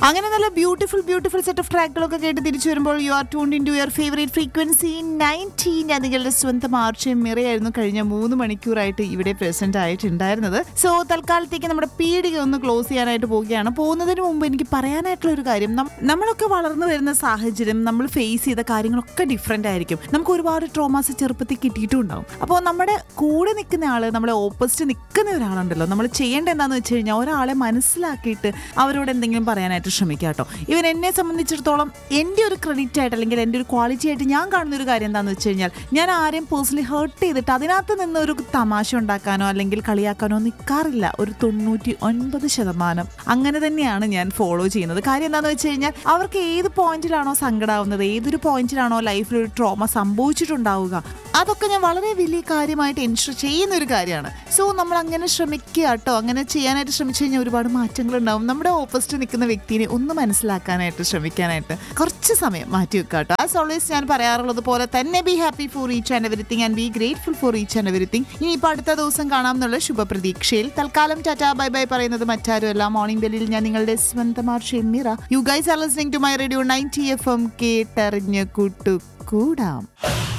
അങ്ങനെ നല്ല beautiful beautiful set of ട്രാക്കുകളൊക്കെ കേട്ട് തിരിച്ചു വരുമ്പോൾ you are tune in to your favourite frequency nineteen ഞാൻ നിങ്ങളുടെ സ്വന്തം ആർച്ചയും മിറയായിരുന്നു കഴിഞ്ഞ മൂന്ന് മണിക്കൂറായിട്ട് ഇവിടെ പ്രസന്റ് ആയിട്ടുണ്ടായിരുന്നത് സോ തൽക്കാലത്തേക്ക് നമ്മുടെ പീടിക ഒന്ന് ക്ലോസ് ചെയ്യാനായിട്ട് പോവുകയാണ് പോകുന്നതിന് മുമ്പ് എനിക്ക് പറയാനായിട്ടുള്ള ഒരു കാര്യം നം- നമ്മളൊക്കെ വളർന്നു വരുന്ന സാഹചര്യം നമ്മൾ ഫേസ് ചെയ്ത കാര്യങ്ങളൊക്കെ ഡിഫറെന്റ് ആയിരിക്കും നമുക്ക് ഒരുപാട് ട്രോമാസ് ചെറുപ്പത്തിൽ കിട്ടിയിട്ടും ഉണ്ടാവും അപ്പോൾ നമ്മുടെ കൂടെ നിൽക്കുന്ന ആള് നമ്മളെ ഓപ്പോസിറ്റ് നിൽക്കുന്ന ഒരാളുണ്ടല്ലോ നമ്മൾ ചെയ്യേണ്ട എന്താണെന്ന് വെച്ച് കഴിഞ്ഞാൽ ഒരാളെ മനസ്സിലാക്കിയിട്ട് അവരോട് എന്തെങ്കിലും പറയാനായിട്ട് ശ്രമിക്കുക കേട്ടോ ഇവൻ എന്നെ സംബന്ധിച്ചിടത്തോളം എൻ്റെ ഒരു ക്രെഡിറ്റ് ആയിട്ട് അല്ലെങ്കിൽ എൻ്റെ ഒരു ക്വാളിറ്റി ആയിട്ട് ഞാൻ കാണുന്ന ഒരു കാര്യം എന്താണെന്ന് വെച്ച് കഴിഞ്ഞാൽ ഞാൻ ആരെയും പേഴ്സണലി ഹേർട്ട് ചെയ്തിട്ട് അതിനകത്ത് നിന്ന് ഒരു തമാശ ഉണ്ടാക്കാനോ അല്ലെങ്കിൽ കളിയാക്കാനോ നിൽക്കാറില്ല ഒരു തൊണ്ണൂറ്റി ഒൻപത് ശതമാനം അങ്ങനെ തന്നെയാണ് ഞാൻ ഫോളോ ചെയ്യുന്നത് കാര്യം എന്താണെന്ന് വെച്ച് കഴിഞ്ഞാൽ അവർക്ക് ഏത് പോയിന്റിലാണോ സങ്കടമാവുന്നത് ഏതൊരു പോയിന്റിലാണോ ലൈഫിൽ ഒരു ട്രോമ സംഭവിച്ചിട്ടുണ്ടാവുക അതൊക്കെ ഞാൻ വളരെ വലിയ കാര്യമായിട്ട് എൻഷുർ ചെയ്യുന്ന ഒരു കാര്യമാണ് സോ നമ്മൾ അങ്ങനെ ശ്രമിക്കുക കേട്ടോ അങ്ങനെ ചെയ്യാനായിട്ട് ശ്രമിച്ചു കഴിഞ്ഞാൽ ഒരുപാട് മാറ്റങ്ങൾ ഉണ്ടാവും നമ്മുടെ ഓപ്പോസിറ്റ് നിൽക്കുന്ന വ്യക്തിനെ ഒന്ന് മനസ്സിലാക്കാനായിട്ട് ശ്രമിക്കാനായിട്ട് കുറച്ച് സമയം മാറ്റി വെക്കുക കേട്ടോ ആസ് ഓൾവേസ് ഞാൻ പറയാറുള്ളത് പോലെ തന്നെ be happy for each and everything and be grateful for each and everything ഇനിയിപ്പോൾ അടുത്ത ദിവസം കാണാം എന്നുള്ള ശുഭപ്രതീക്ഷയിൽ തൽക്കാലം ടാറ്റാ ബൈ ബൈ പറയുന്നത് മറ്റാരുമല്ല മോർണിംഗ് ബെല്ലിൽ ഞാൻ നിങ്ങളുടെ സ്വന്തമാർ Shemira you guys are listening to my radio ninety F M കേട്ടറിഞ്ഞ് കൂട്ടു കൂടാം